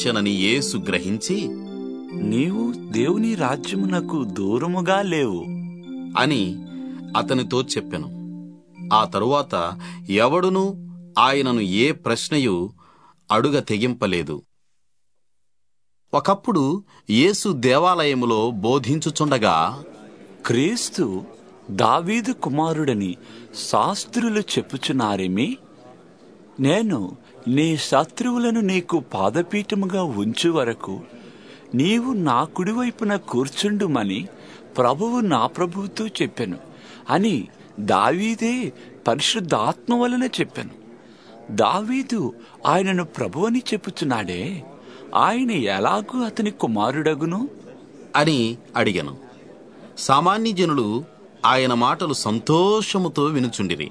వచ్చెనని యేసు గ్రహించి నీవు దేవుని రాజ్యమునకు దూరముగా లేవు అని అతనితో చెప్పెను ఆ తరువాత ఎవడునూ ఆయనను ఏ ప్రశ్నయు అడుగ తెగింపలేదు ఒకప్పుడు యేసు దేవాలయములో బోధించుచుండగా క్రీస్తు దావీదు కుమారుడని శాస్త్రులు చెప్పుచున్నారేమి నేను నీ శత్రువులను నీకు పాదపీఠముగా ఉంచు వరకు నీవు నా కుడివైపున కూర్చుండుమని ప్రభువు నా ప్రభువుతో చెప్పెను అని దావీదే పరిశుద్ధాత్మ వలన చెప్పెను దావీదు ఆయనను ప్రభు అని చెప్పుచున్నాడే ఆయన ఎలాగూ అతని కుమారుడగును అని అడిగను సామాన్య జనులు ఆయన మాటలు సంతోషముతో వినుచుండిరి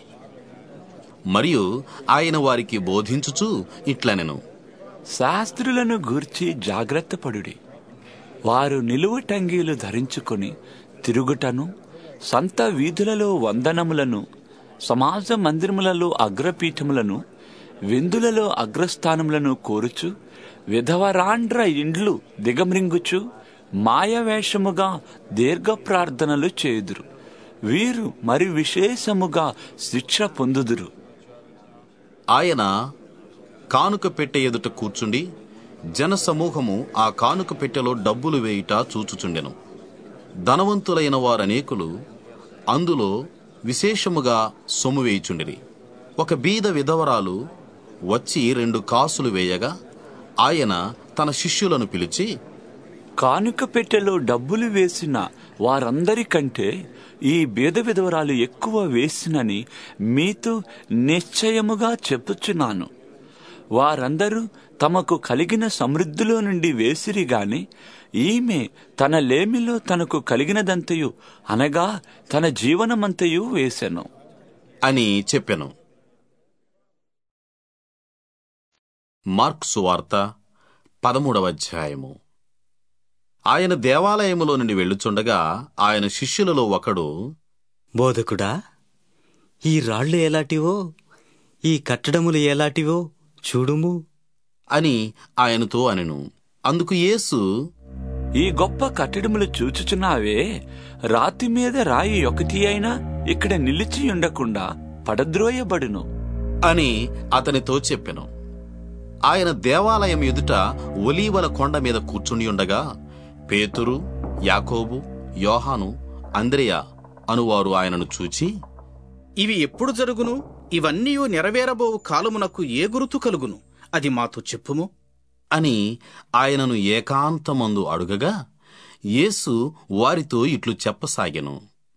మరియు ఆయన వారికి బోధించుచు ఇట్లనెను శాస్త్రులను గూర్చి జాగ్రత్త పడుడి వారు నిలువటంగీలు ధరించుకొని తిరుగుటను సంత వీధులలో వందనములను సమాజ మందిరములలో అగ్రపీఠములను విందులలో అగ్రస్థానములను కోరుచు విధవరాండ్ర ఇండ్లు దిగమ్రింగుచు మాయవేషముగా దీర్ఘ ప్రార్థనలు చేయుదురు వీరు మరి విశేషముగా శిక్ష పొందుదురు ఆయన కానుక పెట్టె ఎదుట కూర్చుండి జనసమూహము ఆ కానుక పెట్టెలో డబ్బులు వేయుట చూచుచుండెను ధనవంతులైన వారనేకులు అందులో విశేషముగా సొమ్ము వేయుచుండిరి ఒక బీద విధవరాలు వచ్చి రెండు కాసులు వేయగా ఆయన తన శిష్యులను పిలిచి కానుక పెట్టెలో డబ్బులు వేసిన వారందరికంటే ఈ బీద విధవరాలు ఎక్కువ వేసినని మీతో నిశ్చయముగా చెప్పుచున్నాను వారందరూ తమకు కలిగిన సమృద్ధిలో నుండి వేసిరి గాని ఈమె తన లేమిలో తనకు కలిగినదంతయు అనగా తన జీవనమంతయు వేసెను అని చెప్పెను మార్క్ సువార్త పదమూడవ అధ్యాయము ఆయన దేవాలయములో నుండి వెళ్ళుచుండగా ఆయన శిష్యులలో ఒకడు బోధకుడా ఈ రాళ్ళు ఎలాంటివో ఈ కట్టడములు ఎలాంటివో చూడుము అని ఆయనతో అనెను అందుకు యేసు ఈ గొప్ప కట్టడములు చూచుచున్నావే రాతి మీద రాయి ఒకటి అయినా ఇక్కడ నిలిచి ఉండకుండా పడద్రోయబడును అని అతనితో చెప్పెను ఆయన దేవాలయం ఎదుట ఒలీవల కొండ మీద కూర్చుని ఉండగా పేతురు యాకోబు యోహాను అంద్రియ అనువారు ఆయనను చూచి ఇవి ఎప్పుడు జరుగును ఇవన్నీ నెరవేరబోవు కాలమునకు ఏ గురుతు కలుగును అది మాతో చెప్పుము అని ఆయనను ఏకాంతమందు అడుగగా యేసు వారితో ఇట్లు చెప్పసాగెను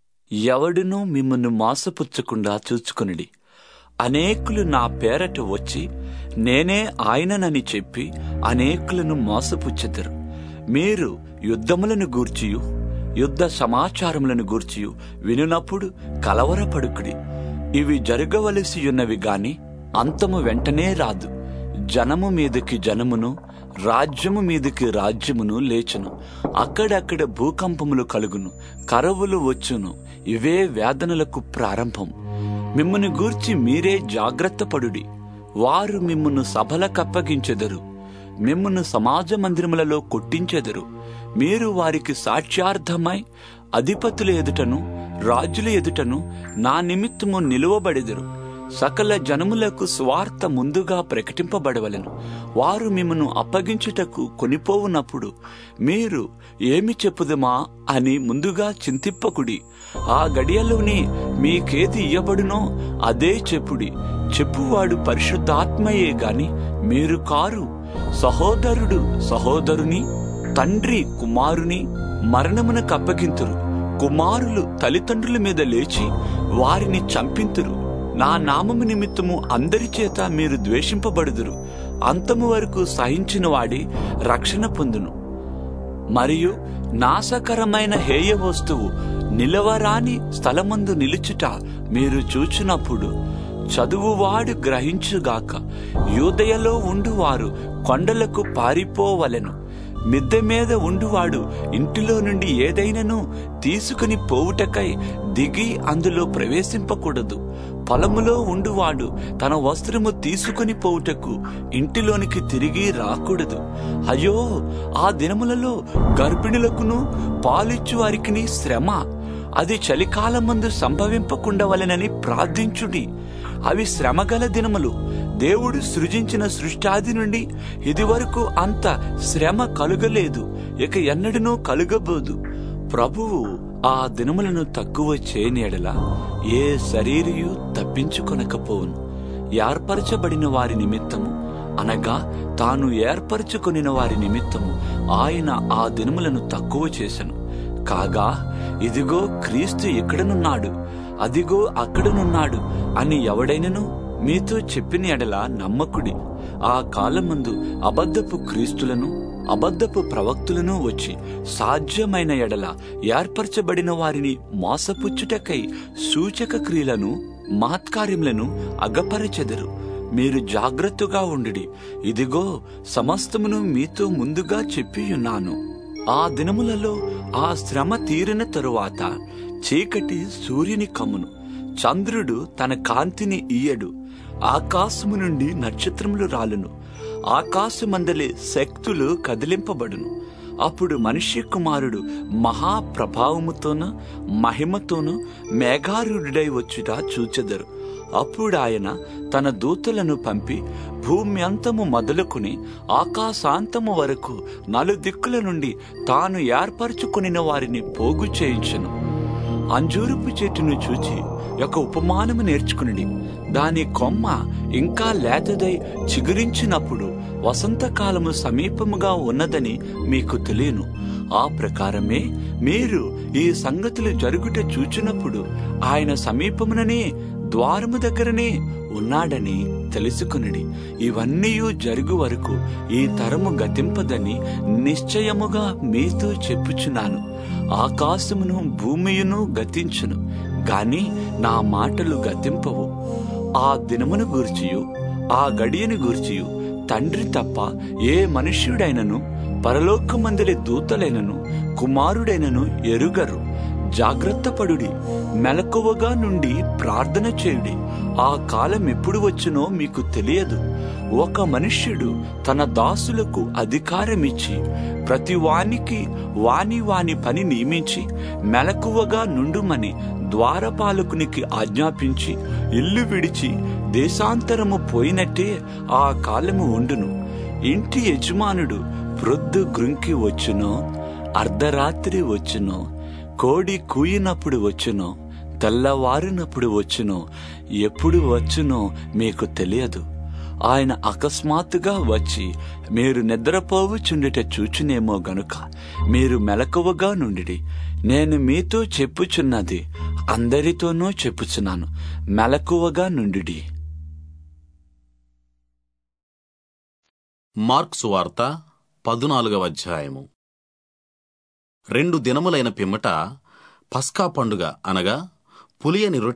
ఎవడునూ మిమ్మల్ని మోసపుచ్చకుండా చూచుకొనిడి అనేకులు నా పేరట వచ్చి నేనే ఆయననని చెప్పి అనేకులను మోసపుచ్చెదరు మీరు యుద్ధములను గూర్చియు యుద్ధ సమాచారములను గూర్చియు వినునప్పుడు కలవరపడుకుడి ఇవి జరగవలసి ఉన్నవి గాని అంతము వెంటనే రాదు జనము మీదకి జనమును రాజ్యము మీదకి రాజ్యమును లేచును అక్కడక్కడ భూకంపములు కలుగును కరవులు వచ్చును ఇవే వేదనలకు ప్రారంభం మిమ్మల్ని గూర్చి మీరే జాగ్రత్త పడుడి వారు మిమ్మును సభలకప్పగించెదరు మిమ్మును సమాజ మందిరములలో కొట్టించెదరు మీరు వారికి సాక్ష్యార్థమై అధిపతుల ఎదుటను రాజుల ఎదుటను నా నిమిత్తము నిలువబడెదరు సకల జనములకు స్వార్థ ముందుగా ప్రకటింపబడవలెను వారు మిమ్మను అప్పగించుటకు కొనిపోవునప్పుడు మీరు ఏమి చెప్పుదమా అని ముందుగా చింతిప్పకుడి ఆ గడియలోనే మీకేది ఇయ్యబడునో అదే చెప్పుడి చెప్పువాడు పరిశుద్ధాత్మయే గాని మీరు కారు సహోదరుడు సహోదరుని తండ్రి కుమారుని మరణమునకు అప్పగింతురు కుమారులు తల్లిదండ్రుల మీద లేచి వారిని చంపింతురు నా నామము నిమిత్తము అందరి చేత మీరు ద్వేషింపబడుదురు అంతము వరకు సహించిన వాడి రక్షణ పొందును మరియు నాశకరమైన హేయ వస్తువు నిలవరాని స్థలమందు నిలుచుట మీరు చూచినప్పుడు చదువువాడు గ్రహించుగాక యూదయలో ఉండువారు కొండలకు పారిపోవలెను మిద్దె మీద ఉండువాడు ఇంటిలో నుండి ఏదైనను తీసుకుని పోవుటకై దిగి అందులో ప్రవేశింపకూడదు పొలములో ఉండువాడు తన వస్త్రము తీసుకుని పోవుటకు ఇంటిలోనికి తిరిగి రాకూడదు అయ్యో ఆ దినములలో గర్భిణులకును పాలిచ్చు వారికిని శ్రమ అది చలికాలమందు సంభవింపకుండవలెనని ప్రార్థించుడి అవి శ్రమగల దినములు దేవుడు సృజించిన సృష్టాది నుండి ఇదివరకు అంత శ్రమ కలుగలేదు ఇక ఎన్నడనూ కలుగబోదు ప్రభువు ఆ దినములను తక్కువ చేయనేడల ఏ శరీరియు తప్పించుకొనకపోవును ఏర్పరచబడిన వారి నిమిత్తము అనగా తాను ఏర్పరచుకొనిన వారి నిమిత్తము ఆయన ఆ దినములను తక్కువ చేశను కాగా ఇదిగో క్రీస్తు ఇక్కడనున్నాడు అదిగో అక్కడనున్నాడు అని ఎవడైనను మీతో చెప్పిన ఎడల నమ్మకుడి ఆ కాలమందు అబద్ధపు క్రీస్తులను అబద్ధపు ప్రవక్తులను వచ్చి సాధ్యమైన ఎడల ఏర్పరచబడిన వారిని మోసపుచ్చుటకై సూచక క్రియలను మహత్కార్యములను అగపరచెదరు మీరు జాగ్రత్తగా ఉండుడి ఇదిగో సమస్తమును మీతో ముందుగా చెప్పియున్నాను ఆ దినములలో ఆ శ్రమ తీరిన తరువాత చీకటి సూర్యుని కమ్మును చంద్రుడు తన కాంతిని ఇయ్యడు ఆకాశము నుండి నక్షత్రములు రాలును ఆకాశమందలి శక్తులు కదిలింపబడును అప్పుడు మనుష్య కుమారుడు మహాప్రభావముతోను మహిమతోను మేఘారుడై వచ్చుట చూచెదరు అప్పుడు ఆయన తన దూతలను పంపి భూమి అంతము మొదలుకుని ఆకాశాంతము వరకు నలుదిక్కుల నుండి తాను ఏర్పరచుకుని వారిని పోగు చేయించును అంజూరపు చెట్టును చూచి ఒక ఉపమానము నేర్చుకుని దాని కొమ్మ ఇంకా లేతదై చిగురించినప్పుడు వసంతకాలము సమీపముగా ఉన్నదని మీకు తెలియను ఆ ప్రకారమే మీరు ఈ సంగతులు జరుగుట చూచినప్పుడు ఆయన సమీపముననే ద్వారము దగ్గరనే ఉన్నాడని తెలుసుకునడి ఇవన్నీ జరుగు వరకు ఈ తరము గతింపదని నిశ్చయముగా మీతో చెప్పుచున్నాను ఆకాశమును భూమియును గతించును గాని నా మాటలు గతింపవు ఆ దినమును గూర్చియు ఆ గడియను గూర్చియు తండ్రి తప్ప ఏ మనుష్యుడైనను పరలోకమందలి దూతలైనను కుమారుడైనను ఎరుగరు జాగ్రత్త పడుడి మెలకువగా నుండి ప్రార్థన చేయుడి ఆ కాలం ఎప్పుడు వచ్చునో మీకు తెలియదు ఒక మనుష్యుడు తన దాసులకు అధికారమిచ్చి ప్రతి వానికి వాని వాని పని నియమించి మెలకువగా నుండుమని ద్వారపాలకునికి ఆజ్ఞాపించి ఇల్లు విడిచి దేశాంతరము పోయినట్టే ఆ కాలము ఉండును ఇంటి యజమానుడు ప్రొద్దు గ్రుంకి వచ్చునో అర్ధరాత్రి వచ్చునో కోడి కూయినప్పుడు వచ్చునో తెల్లవారినప్పుడు వచ్చునో ఎప్పుడు వచ్చునో మీకు తెలియదు ఆయన అకస్మాత్తుగా వచ్చి మీరు నిద్రపోవుచుండుట చూచునేమో గనుక మీరు మెలకువగా నుండి నేను మీతో చెప్పుచున్నది అందరితోనూ చెప్పుచున్నాను మెలకువగా నుండి మార్క్సు వార్త పదునాలుగవ అధ్యాయము రెండు దినములైన పిమ్మట పస్కా పండుగ అనగా పులియని రొట్టె